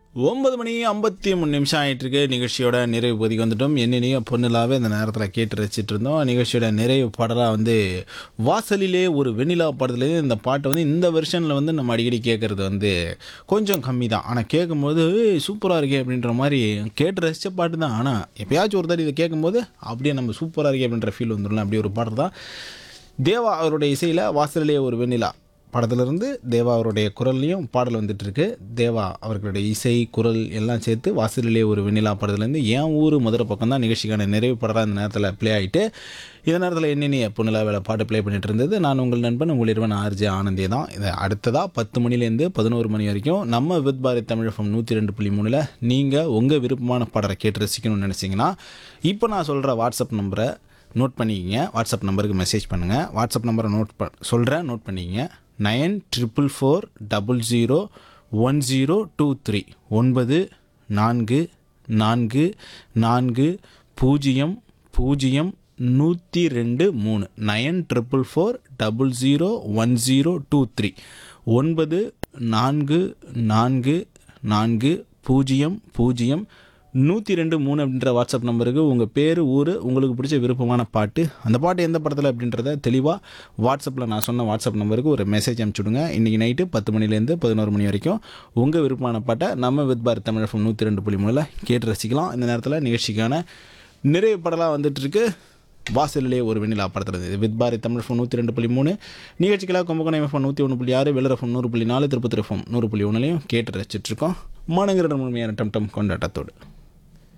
ஒன்பது மணி ஐம்பத்தி மூணு நிமிஷம் ஆயிட்டு இருக்கு நிகழ்ச்சியோட நிறைவு பகுதிக்கு வந்துட்டோம் என்னென்னையோ பொண்ணுலாவே இந்த நேரத்தில் கேட்டு ரசிச்சிட்டு இருந்தோம் நிகழ்ச்சியோட நிறைவு பாடலாக வந்து வாசலிலே ஒரு வெண்ணிலா படத்துலேருந்து இந்த பாட்டை வந்து இந்த வெர்ஷனில் வந்து நம்ம அடிக்கடி கேட்குறது வந்து கொஞ்சம் கம்மி தான் ஆனால் கேட்கும்போது சூப்பராக இருக்கே அப்படின்ற மாதிரி கேட்டு ரசித்த பாட்டு தான் ஆனால் எப்பயாச்சும் ஒரு தடவை இதை கேட்கும்போது அப்படியே நம்ம சூப்பராக இருக்கே அப்படின்ற ஃபீல் வந்துடலாம் அப்படி ஒரு பாட்டு தான் தேவா அவருடைய இசையில் வாசலிலே ஒரு வெண்ணிலா படத்துலேருந்து தேவா அவருடைய குரல்லையும் பாடல் வந்துட்டு இருக்கு தேவா அவர்களுடைய இசை குரல் எல்லாம் சேர்த்து வாசலிலே ஒரு வெண்ணிலா படத்துலேருந்து என் ஊர் மதுரை பக்கம் தான் நிகழ்ச்சிக்கான நிறைவு படலாம் இந்த நேரத்தில் ப்ளே ஆகிட்டு இந்த நேரத்தில் என்னென்ன பொண்ணுலா வேலை பாட்டு ப்ளே பண்ணிட்டு இருந்தது நான் உங்கள் நண்பன் உங்கள் இருவன் ஆர்ஜே ஆனந்தே தான் இதை அடுத்ததாக பத்து மணிலேருந்து பதினோரு மணி வரைக்கும் நம்ம வித் பாரத் தமிழ் எஃப்எம் நூற்றி ரெண்டு புள்ளி மூணில் நீங்கள் உங்கள் விருப்பமான பாடலை கேட்டு ரசிக்கணும்னு நினச்சிங்கன்னா இப்போ நான் சொல்கிற வாட்ஸ்அப் நம்பரை நோட் பண்ணிக்கங்க வாட்ஸ்அப் நம்பருக்கு மெசேஜ் பண்ணுங்கள் வாட்ஸ்அப் நம்பரை நோட் ப சொல்கிறேன் நோட் பண்ணிக்கங்க nine triple four double zero one zero two three ஒன்பது நான்கு நான்கு நான்கு பூஜ்ஜியம் பூஜ்ஜியம் நூற்றி ரெண்டு மூணு nine triple four double zero one zero two three ஒன்பது நான்கு நான்கு நான்கு பூஜ்ஜியம் பூஜ்ஜியம் நூற்றி ரெண்டு மூணு அப்படின்ற வாட்ஸ்அப் நம்பருக்கு உங்கள் பேர் ஊர் உங்களுக்கு பிடிச்ச விருப்பமான பாட்டு அந்த பாட்டு எந்த படத்தில் அப்படின்றத தெளிவாக வாட்ஸ்அப்பில் நான் சொன்ன வாட்ஸ்அப் நம்பருக்கு ஒரு மெசேஜ் அனுப்பிச்சுடுங்க இன்றைக்கி நைட்டு பத்து மணிலேருந்து பதினோரு மணி வரைக்கும் உங்கள் விருப்பமான பாட்டை நம்ம வித் பாரத் தமிழ் எஃப்எம் நூற்றி ரெண்டு புள்ளி மூணில் கேட்டு ரசிக்கலாம் இந்த நேரத்தில் நிகழ்ச்சிக்கான நிறைவு படலாம் வந்துட்டுருக்கு வாசலிலே ஒரு வெண்ணிலா படத்தில் இருந்தது வித் பாரத் தமிழ் ஃபோன் நூற்றி ரெண்டு புள்ளி மூணு நிகழ்ச்சிக்கெல்லாம் கும்பகோணம் எஃப்எம் நூற்றி ஒன்று புள்ளி ஆறு வெள்ளர் எஃப்எம் நூறு புள்ளி நாலு திருப்பத்தூர் எஃப்எம் நூறு புள்ளி ஒன்றுலையும் கேட்டு ரசிச்சிட்ருக்கோம் மாநகர முழுமையான டம் டம் கொண்டாட்டத்தோடு